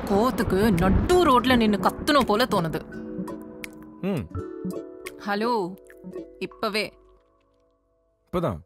கோவத்துக்கு நடு ரோட்ல நின்னு கத்தணும் போல தோணுது ம் ஹலோ இப்பவே இப்போதான்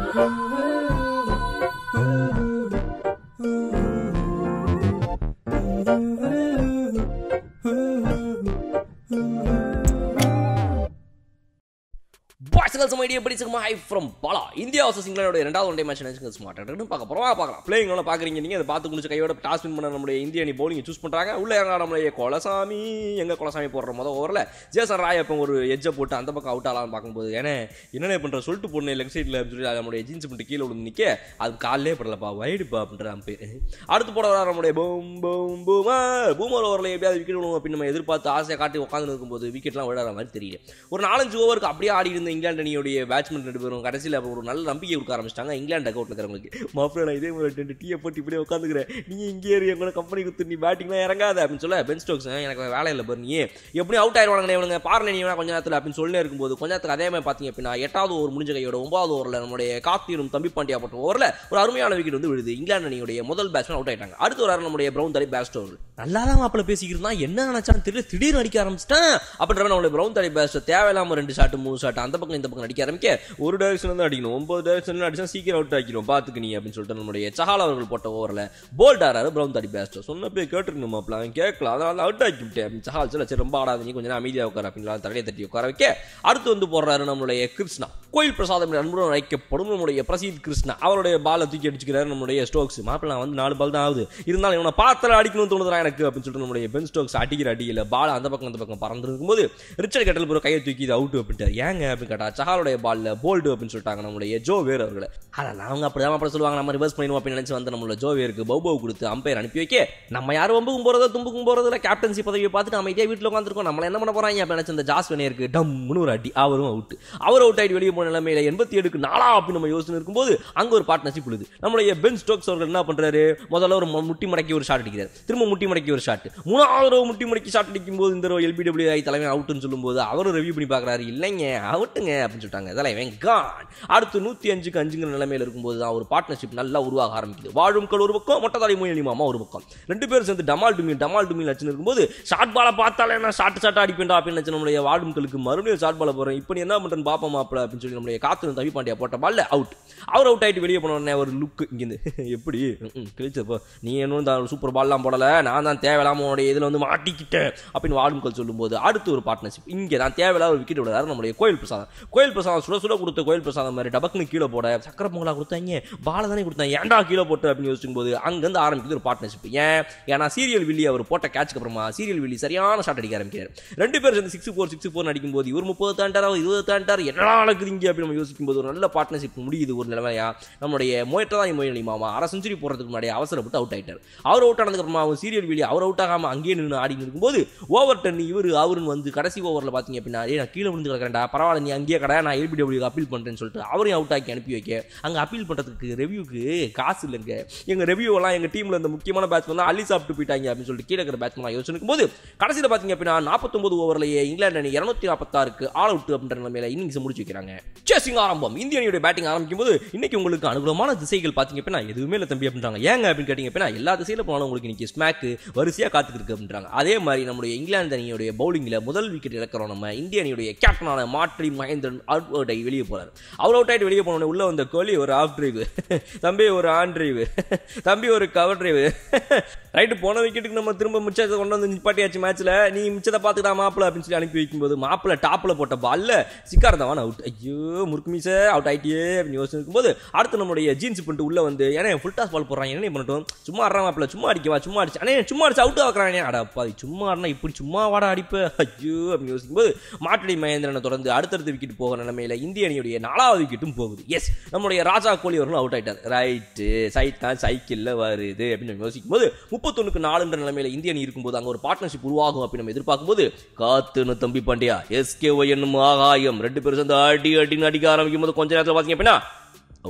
பாய்ஸ்கள் சமைடிய படிச்சுக்கமா hi from Bala India versus இங்கிலாந்தோட ரெண்டாவது ஒன் டே மேட்ச் நினைச்சு ஸ்மார்ட் பார்க்க போறோம் பார்க்கலாம் பிளேயிங் பார்க்குறீங்க நீங்கள் அதை பார்த்து முடிச்ச கையோட டாஸ் வின் பண்ண நம்முடைய இந்திய அணி பவுலிங் சூஸ் பண்ணுறாங்க உள்ள இறங்க நம்மளுடைய கொலசாமி எங்க கொலசாமி போடுற மொதல் ஓவரில் ஜேசன் ராய் அப்போ ஒரு எஜ்ஜை போட்டு அந்த பக்கம் அவுட் ஆகலாம்னு பார்க்கும்போது ஏன்னா என்னென்ன பண்ணுற சொல்லிட்டு போடணும் லெஃப்ட் சைடில் சொல்லி அது நம்மளுடைய ஜீன்ஸ் பண்ணிட்டு கீழே விழுந்து நிற்க அது காலிலே படலப்பா வைடுப்பா அப்படின்ற பேர் அடுத்து போட வர நம்முடைய பூம் பூம் பூமர் பூமர் ஓவரில் எப்படியாவது விக்கெட் விழுவோம் அப்படின்னு நம்ம எதிர்பார்த்து ஆசையை காட்டி உட்காந்து இருக்கும்போது விக்கெட்லாம் விடாத மாதிரி தெரியல ஒரு நாலஞ்சு ஓவருக்கு அப்படியே ஆடி இருந்த இங்கிலாந்து அணியுடைய பேட்ஸ்மேன் ரெண்டு பேரும் கடைசியில் அப்போ ஒரு நல்ல நம்பிக்கை கொடுக்க ஆரம்பிச்சிட்டாங்க இங்கிலாந்து அக்கௌண்ட்டில் இருக்கிறவங்களுக்கு மாப்பிள்ள நான் இதே மாதிரி ரெண்டு டீயை போட்டு இப்படியே உட்காந்துக்கிறேன் நீ இங்கே ஏறி எங்களை கம்பெனி கொடுத்து நீ பேட்டிங்லாம் இறங்காத அப்படின்னு சொல்ல பென் ஸ்டோக்ஸ் எனக்கு வேலை இல்லை பாரு நீ எப்படியும் அவுட் ஆயிடுவாங்க இவனுங்க பாருங்க நீ வேணா கொஞ்ச நேரத்தில் அப்படின்னு சொல்லி இருக்கும்போது கொஞ்ச நேரத்துக்கு அதே மாதிரி பார்த்தீங்க அப்படின்னா எட்டாவது ஓவர் முடிஞ்ச கையோட ஒன்பதாவது ஓவரில் நம்மளுடைய காத்திரும் தம்பி பாண்டியா போட்ட ஓவரில் ஒரு அருமையான விக்கெட் வந்து விழுது இங்கிலாந்து அணியுடைய முதல் பேட்ஸ்மேன் அவுட் ஆயிட்டாங்க அடுத்து ஒரு நம்முடைய பிரவுன் தலை பேஸ்ட் ஓவர் நல்லா தான் மாப்பிள்ள பேசிக்கிட்டு இருந்தான் என்ன நினைச்சான்னு தெரியல திடீர்னு அடிக்க ஆரம்பிச்சிட்டேன் அப்படின்ற நம்மளுடைய பிரவுன் தலை பேஸ்ட் தேவையில்லாம ரெண்டு ஷாட் மூணு ஷாட் அந்த பக்கம் இந்த பக்கம் அடிக்க ஆரம்பிக்க ஒரு டைரக்ஷன் தான் அடிக்கணும் ஒன்பது டைரக்ஷன் அடிச்சா சீக்கிரம் அவுட் ஆக்கிடும் பாத்துக்கு நீ அப்படின்னு சொல்லிட்டு நம்மளுடைய சஹால் அவர்கள் போட்ட ஓவரில் போல்ட் ஆறாரு பிரவுன் தடி பேஸ்ட் சொன்னப்பே கேட்டுருக்கணும் மாப்பிள்ள அவன் கேட்கல அதனால அவுட் ஆக்கி விட்டேன் அப்படின்னு சஹால் சொல்ல சரி ரொம்ப ஆடாது நீ கொஞ்சம் நேரம் அமைதியாக உட்கார அப்படின்னு தலையை தட்டி உட்கார வைக்க அடுத்து வந்து போடுறாரு நம்மளுடைய கிருஷ்ணா கோயில் பிரசாதம் அன்புடன் அழைக்கப்படும் நம்முடைய பிரசீத் கிருஷ்ணா அவருடைய பாலை தூக்கி அடிச்சுக்கிறாரு நம்மளுடைய ஸ்டோக்ஸ் மாப்பிள்ள வந்து நாலு பால் தான் ஆகுது இருந்தாலும் இவனை பாத்திரம் அடிக்கணும்னு தோணுதுடா எனக்கு அப்படின்னு சொல்லிட்டு நம்மளுடைய பென் ஸ்டோக்ஸ் அடிக்கிற அடியில் பால் அந்த பக்கம் அந்த பக்கம் பறந்து இருக்கும்போது ரிச்சர்ட் கட்டல் போகிற கையை தூக்கி இது அவுட் அப்படின்ட்டு ஏங்க அப்படின்னு கேட்டா சஹாலுடைய பால்ல போல்டு அப்படின்னு சொல்லிட்டாங்க நம்மளுடைய ஜோ வேர் அவர்களை அதெல்லாம் அவங்க அப்படி தான் அப்படி சொல்லுவாங்க நம்ம ரிவர்ஸ் பண்ணிடுவோம் அப்படின்னு நினைச்சு வந்து நம்மளோட ஜோ வேருக்கு பௌபவ் கொடுத்து அம்பையர் அனுப்பி வைக்க நம்ம யாரும் வம்புக்கும் போறதோ தும்புக்கும் போறதுல கேப்டன்சி பதவியை பார்த்துட்டு நம்ம இதே வீட்டில் உட்காந்துருக்கோம் நம்மள என்ன பண்ண போறாங்க அப்படின்னு நினைச்ச இந்த ஜாஸ் இருக்கு டம்னு ஒரு அடி அவரும் அவுட் அவர் அவுட் ஆயிட்டு வெளியே போன நிலைமையில எண்பத்தி ஏழுக்கு நாளா அப்படின்னு நம்ம யோசனை இருக்கும்போது அங்க ஒரு பார்ட்னர்ஷிப் விழுது நம்மளுடைய பென் ஸ்டோக்ஸ் அவர்கள் என்ன பண்றாரு முதல்ல ஒரு மு- முட்டி மடக்கி ஒரு ஷாட் அடிக்கிறார் திரும்ப முட்டி மடக்கி ஒரு ஷாட் மூணாவது தடவை முட்டி மடக்கி ஷாட் அடிக்கும் போது இந்த எல்பிடபிள்யூ ஐ தலைமை அவுட்னு சொல்லும்போது அவரும் ரிவ்யூ பண்ணி பார்க்கறாரு இல்லைங்க அவுட்டுங்க அப்படின்னு சொல்லிட்டாங்க தலைவன் கான் அடுத்து நூத்தி அஞ்சுக்கு அஞ்சுங்கிற நிலைமையில இருக்கும்போது தான் ஒரு பார்ட்னர்ஷிப் நல்லா உருவாக ஆரம்பிக்குது வாழும் கல் ஒரு பக்கம் மொட்டதாரி மொழி மாமா ஒரு பக்கம் ரெண்டு பேரும் சேர்ந்து டமால் டுமில் டமால் டுமில் வச்சுன்னு இருக்கும்போது ஷார்ட் பாலை பார்த்தாலே நான் ஷார்ட் ஷார்ட் அடிப்பேன்டா அப்படின்னு நினைச்சு நம்மளுடைய வாழும் கலுக்கு மறுபடியும் ஷார்ட் பாலை போறேன் இப்போ நீ என்ன பண்றேன்னு பாப்பா மாப்பிள அப்படின்னு சொல்லி நம்மளுடைய காத்து தவி பாண்டியா போட்ட பால்ல அவுட் அவர் அவுட் ஆயிட்டு வெளியே போன உடனே ஒரு லுக் இங்கிருந்து எப்படி ம், கிழிச்சப்போ நீ இன்னும் தான் சூப்பர் பால்லாம் போடல நான் தான் தேவையில்லாம உன்னுடைய இதில் வந்து மாட்டிக்கிட்டேன் அப்படின்னு வாழும்கள் சொல்லும்போது அடுத்து ஒரு பார்ட்னர்ஷிப் இங்கே தான் தேவையில்லாத ஒரு விக்கெட் விடுறாரு நம்மளுடைய கோயில் பிரசாதம் கோயில் பிரசாதம் சுட சுட கொடுத்த கோயில் பிரசாதம் மாதிரி டபக்குன்னு கீழே போட சக்கர பொங்கலா கொடுத்தாங்க பால தானே கொடுத்தாங்க ஏன்டா கீழே போட்டு அப்படின்னு யோசிக்கும் போது அங்கேருந்து ஆரம்பிக்குது ஒரு பார்ட்னர்ஷிப் ஏன் ஏன்னா சீரியல் வில்லி அவர் போட்ட கேட்ச்க்கு அப்புறமா சீரியல் வில்லி சரியான ஷாட் அடிக்க ஆரம்பிக்கிறார் ரெண்டு பேரும் சேர்ந்து சிக்ஸ் ஃபோர் சிக்ஸ் ஃபோர் அடிக்கும் போது இவர் முப்பது தாண்டாரோ இருபது தாண்டார் என்னடா நடக்குதுங்க அப்படின்னு நம்ம யோசிக்கும் போது ஒரு நல்ல பார்ட்னர்ஷிப் முடியுது ஒரு நிலைமையா நம்மளுடைய மோயட்டதான் மொழி மாமா அரை செஞ்சுரி போடுறதுக்கு முன்னாடி அவசரப்பட்டு அவுட் ஆயிட்டார் அவர் அவுட் ஆனதுக்கு அப்புறமா அவர் சீரியல் வில்லி அவர் அவுட் ஆகாம அங்கேயே நின்று ஆடி இருக்கும்போது ஓவர் டென் இவர் அவருன்னு வந்து கடைசி ஓவரில் பார்த்தீங்க அப்படின்னா "ஏய், நான் கீழே விழுந்து கிடக்கிறேன்டா பரவாயில்ல நீ அங்கேயே கடை நான் எல்பிடபிள்யூ அப்பீல் பண்ணுறேன்னு சொல்லிட்டு அவரையும் அவுட் ஆக்கி அனுப்பி வைக்க அங்கே அப்பீல் பண்ணுறதுக்கு ரெவியூக்கு காசு இல்லைங்க எங்கள் ரெவியூ எல்லாம் எங்கள் டீமில் இந்த முக்கியமான பேட்ஸ்மேன் அள்ளி சாப்பிட்டு போயிட்டாங்க அப்படின்னு சொல்லிட்டு கீழே இருக்கிற பேட்ஸ்மேன் யோசிச்சு போது கடைசியில் பார்த்தீங்க அப்படின்னா நாற்பத்தொம்பது ஓவர்லேயே இங்கிலாந்து அணி இரநூத்தி நாற்பத்தாறுக்கு ஆல் அவுட் அப்படின்ற நிலைமையில இன்னிங்ஸ் முடிச்சு வைக்கிறாங்க சேசிங் ஆரம்பம் இந்திய அணியுடைய பேட்டிங் ஆரம்பிக்கும் போது இன்னைக்கு உங்களுக்கு அனுகூலமான திசைகள் பார்த்தீங்க அப்படின்னா எதுவுமே இல்லை தம்பி அப்படின்றாங்க ஏங்க அப்படின்னு கேட்டிங்க அப்படின்னா எல்லா திசையில போனாலும் உங்களுக்கு இன்னைக்கு ஸ்மாக் வரிசையாக காத்துக்கு இருக்கு அப்படின்றாங்க அதே மாதிரி நம்முடைய இங்கிலாந்து அணியுடைய பவுலிங்கில் முதல் விக்கெட் இழக்கிறோம் நம்ம இந்திய அணியுடைய கேப்டனான மாற்றி மகேந்திரன் அவுட் ஆகி வெளியே போறாரு அவர் அவுட் ஆகிட்டு வெளியே போனோடனே உள்ள வந்த கோலி ஒரு ஆஃப் டிரைவ் தம்பி ஒரு ஆன் டிரைவ் தம்பி ஒரு கவர் டிரைவ் ரைட்டு போன விக்கெட்டுக்கு நம்ம திரும்ப மிச்சத்தை கொண்டு வந்து நிப்பாட்டியாச்சு மேட்ச்ல நீ மிச்சத்தை பார்த்துக்கிட்டா மாப்பிள அப்படின்னு சொல்லி அனுப்பி வைக்கும்போது மாப்பிள டாப்ல போட்ட பால்ல சிக்கார் தவான் அவுட் ஐயோ முறுக்கு மீச அவுட் ஆயிட்டியே அப்படின்னு யோசிச்சு இருக்கும்போது அடுத்து நம்மளுடைய ஜீன்ஸ் பண்ணிட்டு உள்ள வந்து ஏன்னா ஃபுல் டாஸ் பால் போடுறாங்க என்ன பண்ணட்டும் சும்மா ஆடுறான் மாப்பிள சும்மா அடிக்கவா சும்மா அடிச்சு அண்ணே சும்மா அடிச்சு அவுட் ஆக்குறாங்க அடா பாதி சும்மா ஆடினா இப்படி சும்மா வாடா அடிப்ப ஐயோ அப்படின்னு யோசிக்கும்போது மாட்டடி மகேந்திரனை தொடர்ந்து அடுத்தடுத்து விக்கெட் போகிற நிலைமையில இந்திய அணியுடைய நாலாவது விக்கெட்டும் போகுது எஸ் நம்மளுடைய ராஜா கோலி அவர்களும் அவுட் ஆயிட்டார் ரைட்டு சைட் தான் சைக்கிளில் வருது அப்படின்னு நம்ம யோசிக்கும் போது முப்பத்தொன்னுக்கு நாலுன்ற நிலைமையில இந்திய அணி இருக்கும்போது அங்கே ஒரு பார்ட்னர்ஷிப் உருவாகும் அப்படின்னு நம்ம எதிர்பார்க்கும்போது காத்துன்னு தம்பி பாண்டியா எஸ்கே என்னும் ஆகாயம் ரெண்டு பேரும் சேர்ந்து அடி அடின்னு அடிக்க ஆரம்பிக்கும் போது கொஞ்ச நேரத்தில் பார்த்தீங்க அப்படின்னா அவுட்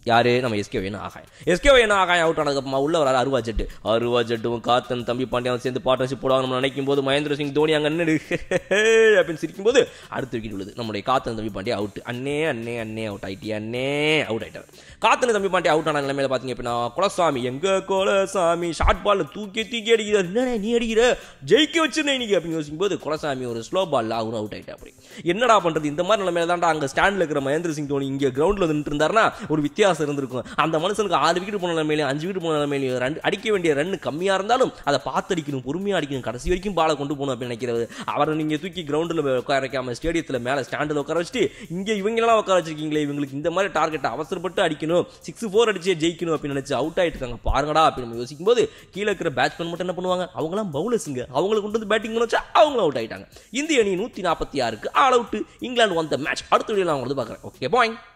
யாரு நம்ம எஸ்கே வேணும் ஆகாயம் எஸ்கே வேணும் ஆகாயம் அவுட் ஆனதுக்கப்புறமா உள்ள வராது அருவா ஜெட்டு அருவா ஜெட்டும் காத்தன் தம்பி பாண்டியாவும் சேர்ந்து பார்ட்னர்ஷிப் போடுவாங்க நம்ம நினைக்கும் போது மகேந்திர சிங் தோனி அங்கே நின்று அப்படின்னு சிரிக்கும் போது அடுத்த விக்கெட் விழுது நம்முடைய காத்தன் தம்பி பாண்டியா அவுட் அண்ணே அண்ணே அண்ணே அவுட் ஆயிட்டியா அண்ணே அவுட் ஆயிட்டார் காத்தன் தம்பி பாண்டியா அவுட் ஆன நிலைமையில பார்த்தீங்க அப்படின்னா குலசாமி எங்க குலசாமி ஷார்ட் பால் தூக்கி தூக்கி அடிக்கிறார் என்ன நீ அடிக்கிற ஜெயிக்க வச்சிருந்தேன் இன்னைக்கு அப்படின்னு யோசிக்கும் போது குலசாமி ஒரு ஸ்லோ பால் அவரும் அவுட் ஆயிட்டா அப்படி என்னடா பண்றது இந்த மாதிரி நிலைமையில தான்டா அங்க ஸ்டாண்ட்ல இருக்கிற மகேந்திர சிங் தோனி இங்க கிரவுண்ட்ல நின்று இருந்தாருன்னா ஒரு வித்தியாசம் இருந்திருக்கும் அந்த மனுஷனுக்கு ஆறு விக்கெட் போன நிலைமையிலும் அஞ்சு விக்கெட் போன நிலைமையிலும் ரன் அடிக்க வேண்டிய ரன் கம்மியா இருந்தாலும் அதை பார்த்து அடிக்கணும் பொறுமையா அடிக்கணும் கடைசி வரைக்கும் பாலை கொண்டு போகணும் அப்படின்னு நினைக்கிறது அவரை நீங்க தூக்கி கிரவுண்டில் உட்கார வைக்காம ஸ்டேடியத்தில் மேலே ஸ்டாண்டில் உட்கார வச்சுட்டு இங்க இவங்களெல்லாம் உட்கார வச்சிருக்கீங்களே இவங்களுக்கு இந்த மாதிரி டார்கெட் அவசரப்பட்டு அடிக்கணும் சிக்ஸ் ஃபோர் அடிச்சே ஜெயிக்கணும் அப்படின்னு நினைச்சு அவுட் ஆயிட்டு இருக்காங்க பாருங்கடா அப்படின்னு நம்ம யோசிக்கும் போது கீழே இருக்கிற பேட்ஸ்மேன் மட்டும் என்ன பண்ணுவாங்க அவங்களாம் பவுலர்ஸுங்க அவங்களுக்கு கொண்டு வந்து பேட்டிங் பண்ண வச்சா அவங்களும் அவுட் ஆயிட்டாங்க இந்திய அணி நூற்றி நாற்பத்தி ஆறுக்கு ஆல் அவுட் இங்கிலாந்து வந்த மேட்ச் அடுத்த வீடியோ நான் வந்து பார்க்குறேன் ஓகே பாய்